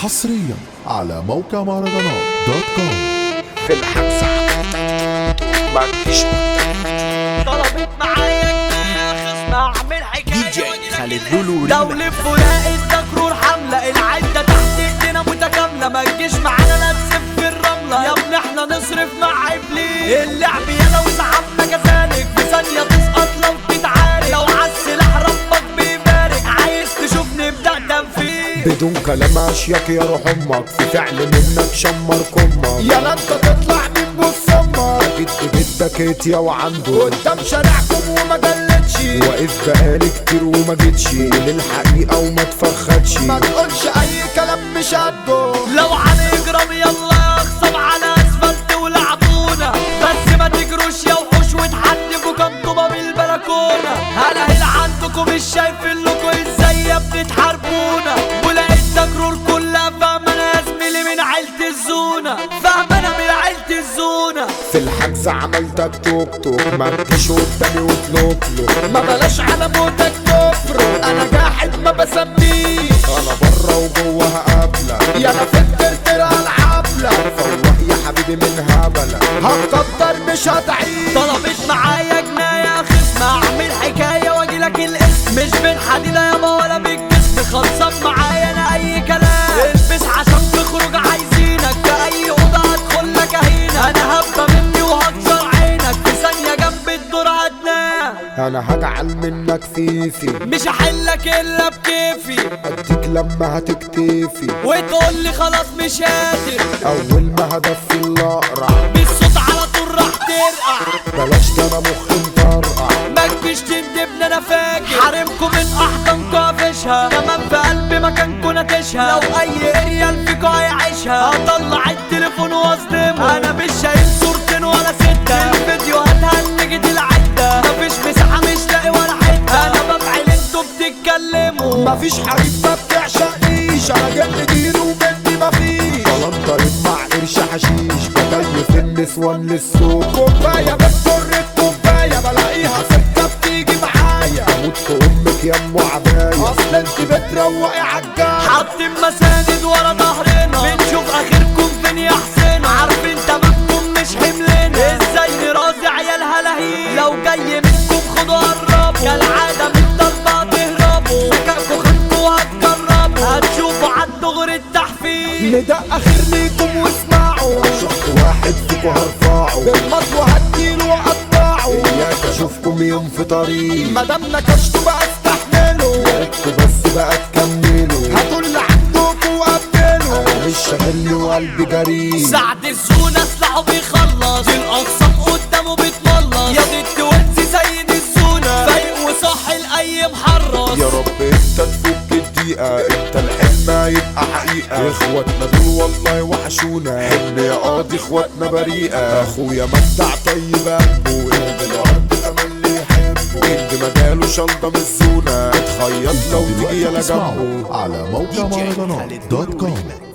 حصريا على موقع مهرجانات دوت كوم في الحبسة ما تجيش طلبت معايا خصم اعمل حكايه دي جي وأجي لك خالد الاسم. لولو لو ريميكس. لف ولاقي التكرور حمله العده تحت ايدينا متكامله ما تجيش معانا لا تسف في الرمله يا ابني احنا نصرف مع ابليس اللعب يلا وسحبنا كذلك في ثانيه تسقط لو تتعارك لو عالسلاح ربك بيبارك عايز تشوفني ابدا تنفيذ بدون كلام اشياك يا روح امك في فعل منك شمر كمك يا لا انت تطلع من بص امك جد جدك اتيا وعنده قدام شارعكم وما جلتش واقف بقالي كتير وما جيتش للحقيقة وما تفخدش ما تقولش اي كلام مش قده لو هنجرم يلا اخصم على اسفلت ولعبونا بس ما تجروش يا وحوش وتحدفوا كام طوبة بالبلكونة انا هنا عندكم مش شايف لكم ازاي يا بتتحاربونا ولقيت تجرور كلها فاهمة انا يا زميلي من عيلة الزونة فاهمة انا من عيلة الزونة في الحجز عملتك توك توك ما تجيش قدامي وتلوكلو ما بلاش على موتك تفرق انا جاحد ما بسميش انا بره وجوه هقابلك يا انا في الترتر العبلة فوق يا حبيبي من هبلة هتقدر مش هتعيش طلبت معايا جناية خصم اعمل حكاية واجي لك الاسم مش من حديدة يابا ولا بالجسم خلصان معايا انا اي كلام البس عشان تخرج عايزينك في اي اوضة هدخل لك اهينك انا هبقى مني وهكسر عينك في ثانية جنب الدور هتنام انا هجعل منك فيفي مش هحلك الا بكيفي اديك لما هتكتفي وتقول لي خلاص مش قادر اول ما هدفي الاقرع بالصوت على طول راح ترقع بلاش ده انا مخي مطرقع ما تجيش تندبني انا فاكر حارمكم من احضانكم افشها كمان في قلبي مكانكم نتشها لو اي اريال فيكم هيعيشها هطلع التليفون واصدمه انا مش شايف صورتين ولا ستة الفيديوهات هنجت العدة مفيش مساحة مش لاقي ولا حتة انا بفعل انتوا بتتكلموا مفيش حبيب ما بتعشقنيش انا جبت دين ومني مفيش طلنطرت مع قرش حشيش بكيف النسوان للسوق كوبايه بتضر الكوبايه بلاقيها سكه بتيجي معايا اموت في امك يا ام عبايه اصل انت بتروقي عالجايه حاطين مساند ورا ظهرنا بنشوف اخركم فين يا حسين عارفين تمامكم مش حملنا ازاي نراضي عيال هلاهين لو جاي منكم خدوا قربوا كالعادة من الضربة تهربوا سكاكوا خدكوا هتجربوا هتشوفوا عالدغري التحفيل ندق اخر ليكم واسمعوا شفت واحد فيكم هرفعه بالمطوة هديله واقطعه اياك اشوفكم يوم في طريق مادام نكشتوا بقى استحملوا يا ريتكوا بس بقى تكملوا هاتوا اللي عندكوا وقبلوا انا مش شاغلني وقلبي جريء سعد الزونة سلاحه بيخلص الاقسام قدامه بيتملص يا ضد وانت سيد الزونة فايق وصاحي لاي محرص يا رب انت تفك الدقيقة انت الحلم يبقى حقيقة اخواتنا دول والله وحشونا حن يا قاضي اخواتنا بريئة اخويا مدع طيب قلبه قلب الارض تملي يحبه قلب مجاله شنطة من الزونة اتخيط لو تيجي يلا دلوقتي جنبه تسمعوا على موقع مهرجانات دوت كوم